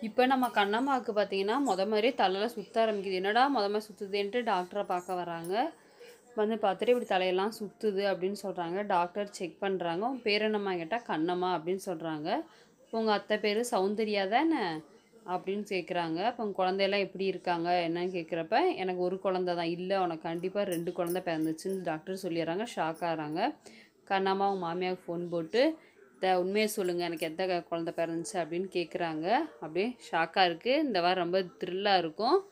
இப்போ நம்ம கண்ணம்மாவுக்கு பார்த்தீங்கன்னா முத மாதிரியே தலையில் சுற்ற ஆரம்பிக்குது என்னடா முத மாதிரி சுற்றுதுன்ட்டு டாக்டரை பார்க்க வராங்க வந்து பார்த்துட்டு இப்படி தலையெல்லாம் சுற்றுது அப்படின்னு சொல்கிறாங்க டாக்டர் செக் பண்ணுறாங்க உன் பேர் என்னம்மா கேட்டால் கண்ணம்மா அப்படின்னு சொல்கிறாங்க உங்கள் அத்தை பேர் சௌந்தர்யா தானே அப்படின்னு கேட்குறாங்க அப்போ உங்கள் குழந்தையெல்லாம் எப்படி இருக்காங்க என்னன்னு கேட்குறப்ப எனக்கு ஒரு குழந்தை தான் இல்லை உனக்கு கண்டிப்பாக ரெண்டு குழந்தை பிறந்துச்சுன்னு டாக்டர் சொல்லிடுறாங்க ஷாக் ஆகிறாங்க கண்ணம்மா அவங்க மாமியாவுக்கு ஃபோன் போட்டு த உண்மையை சொல்லுங்கள் எனக்கு எந்த க- குழந்தை பிறந்துச்சு அப்படின்னு கேட்குறாங்க அப்படியே ஷாக்காக இருக்குது இந்த வாரம் ரொம்ப த்ரில்லாக இருக்கும்